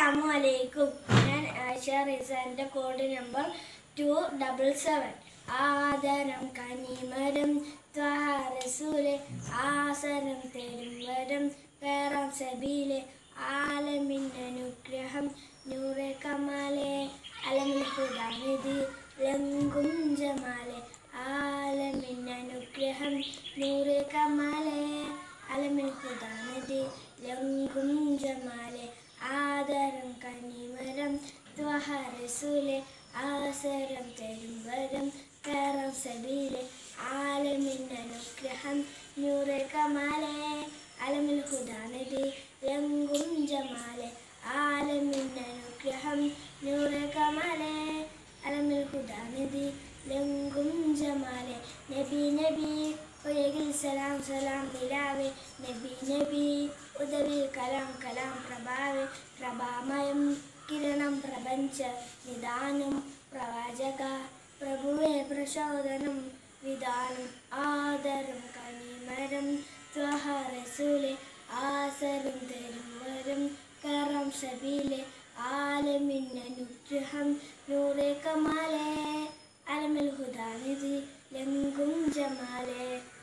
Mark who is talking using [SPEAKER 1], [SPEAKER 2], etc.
[SPEAKER 1] അസ്സലാമു അലൈക്കും ഞാൻ ആയിഷ റിസ എൻ്റെ code number two double seven ആദരം കനിമരം ത്വഹ റസൂലെ ആസനം തരും വരം പേറാം സബീലെ ആലമിൻ അനുഗ്രഹം നൂറെ കമാലെ അലമിൽ ഹുദാനിധി ലങ്കും ജമാലെ ആലമിൻ അനുഗ്രഹം നൂറെ കമാലെ അലമിൽ ഹുദാനിധി ലങ്കും ജമാലെ ആദരം കനിമരം ത്വഹ റസൂലെ ആസരം തരും വരം കയറാം സബീലെ ആലമിൻ അനുഗ്രഹം നൂറെ കമാലെ അലമിൽ ഹുദാനിധി ലങ്കും ജമാലെ ആലമിൻ അനുഗ്രഹം നൂറെ കമാലെ അലമിൽ ഹുദാനിധി ലങ്കും ജമാലെ നബി നബി ഒരകിൽ സലാം സലാം നിലാവേ നബി നബി ഉദവിൽ കലാം കലാം പ്രഭാവേ പ്രഭാമയം കിരണം പ്രപഞ്ച നിദാനം പ്രവാചക പ്രഭുവേ പ്രചോദനം വിധാനം ആദരം കനിമരം ത്വഹ റസൂലെ ആസരം തരും വരം കറാം സബീലെ ആലമിൻ അനുഗ്രഹം നൂറെ കമാലെ അലമിൽ ഹുദാനിധി ലങ്കും ജമാലെ